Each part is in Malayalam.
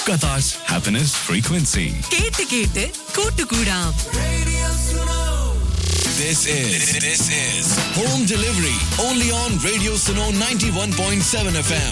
Qatar's happiness frequency. കേട്ട് കേട്ട് കൂട്ടുകൂടാം This is this is home delivery only on Radio Suno 91.7 FM.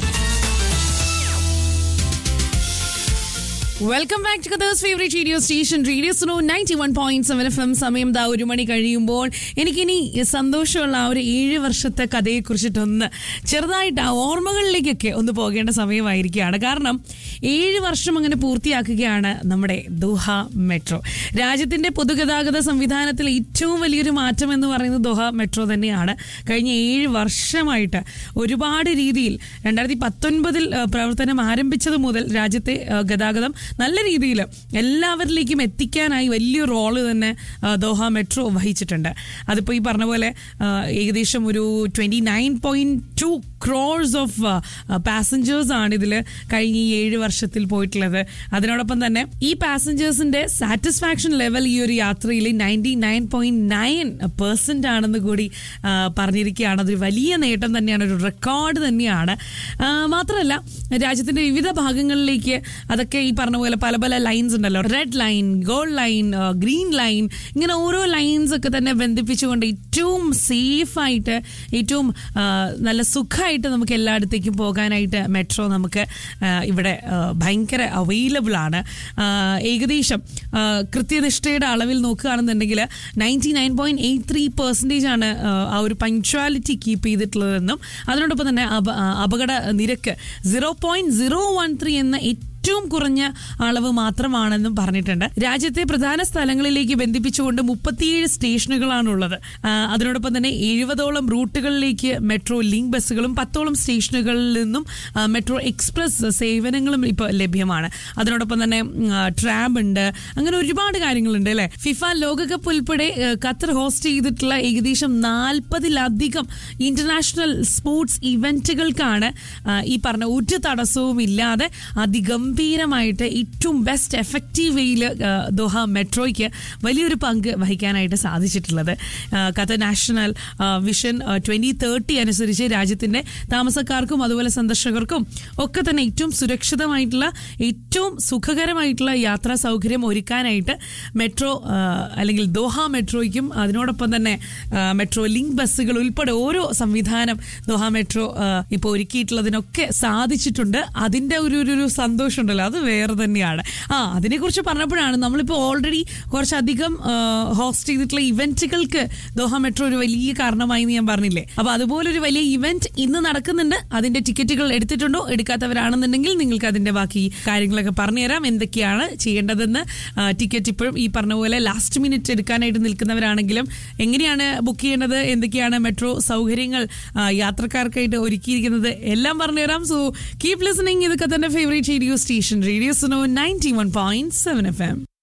Welcome back to Qatar's favourite radio station radio Suno ninety one point seven F M സമയം ദാ ഒരു മണി കഴിയുമ്പോൾ എനിക്കിനി സന്തോഷമുള്ള ആ ഒരു ഏഴ് വർഷത്തെ കഥയെ കുറിച്ചിട്ടൊന്ന് ചെറുതായിട്ട് ആ ഓർമ്മകളിലേക്കൊക്കെ ഒന്ന് പോകേണ്ട സമയമായിരിക്കുകയാണ് കാരണം ഏഴ് വർഷം അങ്ങനെ പൂർത്തിയാക്കുകയാണ് നമ്മുടെ ദോഹ മെട്രോ രാജ്യത്തിന്റെ പൊതുഗതാഗത സംവിധാനത്തിൽ ഏറ്റവും വലിയൊരു മാറ്റം എന്ന് പറയുന്നത് ദോഹ മെട്രോ തന്നെയാണ് കഴിഞ്ഞ ഏഴ് വർഷമായിട്ട് ഒരുപാട് രീതിയിൽ രണ്ടായിരത്തി പത്തൊൻപതിൽ പ്രവർത്തനം ആരംഭിച്ചത് മുതൽ രാജ്യത്തെ ആ, ഗതാഗതം നല്ല രീതിയിൽ എല്ലാവരിലേക്കും എത്തിക്കാനായി വലിയൊരു റോള് തന്നെ ആ, ദോഹ മെട്രോ വഹിച്ചിട്ടുണ്ട് അതിപ്പോൾ ഈ പറഞ്ഞ പോലെ ആ, ഏകദേശം ഒരു twenty nine point two crores of passengers ആണ് ഇതിൽ കഴിഞ്ഞ ഈ ഏഴ് വർഷത്തിൽ പോയിട്ടുള്ളത് അതിനോടൊപ്പം തന്നെ ഈ പാസഞ്ചേഴ്സിന്റെ സാറ്റിസ്ഫാക്ഷൻ ലെവൽ ഈ ഒരു യാത്രയിൽ ninety nine point nine percent ആണെന്ന് കൂടി ആ, പറഞ്ഞിരിക്കുകയാണ് അതൊരു വലിയ നേട്ടം തന്നെയാണ് ഒരു റെക്കോർഡ് തന്നെയാണ് ആ, മാത്രമല്ല രാജ്യത്തിന്റെ വിവിധ ഭാഗങ്ങളിലേക്ക് അതൊക്കെ ഈ പറഞ്ഞ പോലെ പല പല ലൈൻസ് ഉണ്ടല്ലോ red line gold line green line ഇങ്ങനെ ഓരോ ലൈൻസ് ഒക്കെ തന്നെ ബന്ധിപ്പിച്ചുകൊണ്ട് ഏറ്റവും സേഫ് ആയിട്ട് ഏറ്റവും ആ, നല്ല സുഖമായിട്ട് നമുക്ക് എല്ലായിടത്തേക്കും പോകാനായിട്ട് മെട്രോ നമുക്ക് ആ, ഇവിടെ ആ, ഭയങ്കര അവൈലബിൾ ആണ് ആ, ഏകദേശം ആ, കൃത്യനിഷ്ഠയുടെ അളവിൽ നോക്കുകയാണെന്നുണ്ടെങ്കിൽ ninety nine point eight three percentage ആണ് ആ, ആ ഒരു പങ്ക്ച്വാലിറ്റി കീപ്പ് ചെയ്തിട്ടുള്ളതെന്നും അതിനോടൊപ്പം തന്നെ അപ- ആ, അപകട നിരക്ക് zero point zero one three എന്ന ഏറ്റവും കുറഞ്ഞ അളവ് മാത്രമാണെന്നും പറഞ്ഞിട്ടുണ്ട് രാജ്യത്തെ പ്രധാന സ്ഥലങ്ങളിലേക്ക് ബന്ധിപ്പിച്ചുകൊണ്ട് മുപ്പത്തിയേഴ് സ്റ്റേഷനുകളാണുള്ളത് ആ, അതിനോടൊപ്പം തന്നെ എഴുപതോളം റൂട്ടുകളിലേക്ക് മെട്രോ ലിങ്ക് ബസ്സുകളും പത്തോളം സ്റ്റേഷനുകളിൽ നിന്നും ആ, മെട്രോ എക്സ്പ്രസ് സേവനങ്ങളും ഇപ്പോൾ ലഭ്യമാണ് അതിനോടൊപ്പം തന്നെ ഉം, ആ, ട്രാം ഉണ്ട് അങ്ങനെ ഒരുപാട് കാര്യങ്ങളുണ്ട് അല്ലേ ഫിഫ ലോകകപ്പ് ഉൾപ്പെടെ ആ, ഖത്തർ ഹോസ്റ്റ് ചെയ്തിട്ടുള്ള ഏകദേശം നാൽപ്പതിലധികം ഇന്റർനാഷണൽ സ്പോർട്സ് ഇവന്റുകൾക്കാണ് ആ, ഈ പറഞ്ഞ ഒരു തടസ്സവും ഇല്ലാതെ അതിഗംഭീരമായിട്ട് ഏറ്റവും ബെസ്റ്റ് എഫക്റ്റീവ് വേയിൽ ദോഹ മെട്രോയ്ക്ക് വലിയൊരു പങ്ക് വഹിക്കാനായിട്ട് സാധിച്ചിട്ടുള്ളത് ആ, ഖത്തർ നാഷണൽ ആ, വിഷൻ ട്വന്റി തേർട്ടി അനുസരിച്ച് രാജ്യത്തിന്റെ താമസക്കാർക്കും അതുപോലെ സന്ദർശകർക്കും ഒക്കെ തന്നെ ഏറ്റവും സുരക്ഷിതമായിട്ടുള്ള ഏറ്റവും സുഖകരമായിട്ടുള്ള യാത്രാ സൗകര്യം ഒരുക്കാനായിട്ട് മെട്രോ ആ, അല്ലെങ്കിൽ ദോഹ മെട്രോയ്ക്കും അതിനോടൊപ്പം തന്നെ ആ, മെട്രോ ലിങ്ക് ബസ്സുകൾ ഉൾപ്പെടെ ഓരോ സംവിധാനം ദോഹ മെട്രോ ആ, ഇപ്പോൾ ഒരുക്കിയിട്ടുള്ളതിനൊക്കെ സാധിച്ചിട്ടുണ്ട് അതിന്റെ ഒരു ഒരു- ഒരു സന്തോഷം ഉണ്ടല്ലോ അത് വേറെ തന്നെയാണ് ആ അതിനെക്കുറിച്ച് പറഞ്ഞപ്പോഴാണ് നമ്മളിപ്പോൾ ഓൾറെഡി കുറച്ചധികം ഹോസ്റ്റ് ചെയ്തിട്ടുള്ള ഇവന്റുകൾക്ക് ദോഹ മെട്രോ ഒരു വലിയ കാരണമായി എന്ന് ഞാൻ പറഞ്ഞില്ലേ അപ്പൊ അതുപോലെ ഒരു വലിയ ഇവന്റ് ഇന്ന് നടക്കുന്നുണ്ട് അതിന്റെ ടിക്കറ്റുകൾ എടുത്തിട്ടുണ്ടോ എടുക്കാത്തവരാണെന്നുണ്ടെങ്കിൽ നിങ്ങൾക്ക് അതിന്റെ ബാക്കി കാര്യങ്ങളൊക്കെ പറഞ്ഞുതരാം എന്തൊക്കെയാണ് ചെയ്യേണ്ടതെന്ന് ആ, ടിക്കറ്റ് ഇപ്പോഴും ഈ പറഞ്ഞ പോലെ ലാസ്റ്റ് മിനിറ്റ് എടുക്കാനായിട്ട് നിൽക്കുന്നവരാണെങ്കിലും എങ്ങനെയാണ് ബുക്ക് ചെയ്യേണ്ടത് എന്തൊക്കെയാണ് മെട്രോ സൗകര്യങ്ങൾ ആ, യാത്രക്കാർക്കായിട്ട് ഒരുക്കിയിരിക്കുന്നത് എല്ലാം പറഞ്ഞുതരാം സോ കീപ് ലിസണിങ് ഇതൊക്കെ തന്നെ favourite radio station radio Suno ninety one point seven F M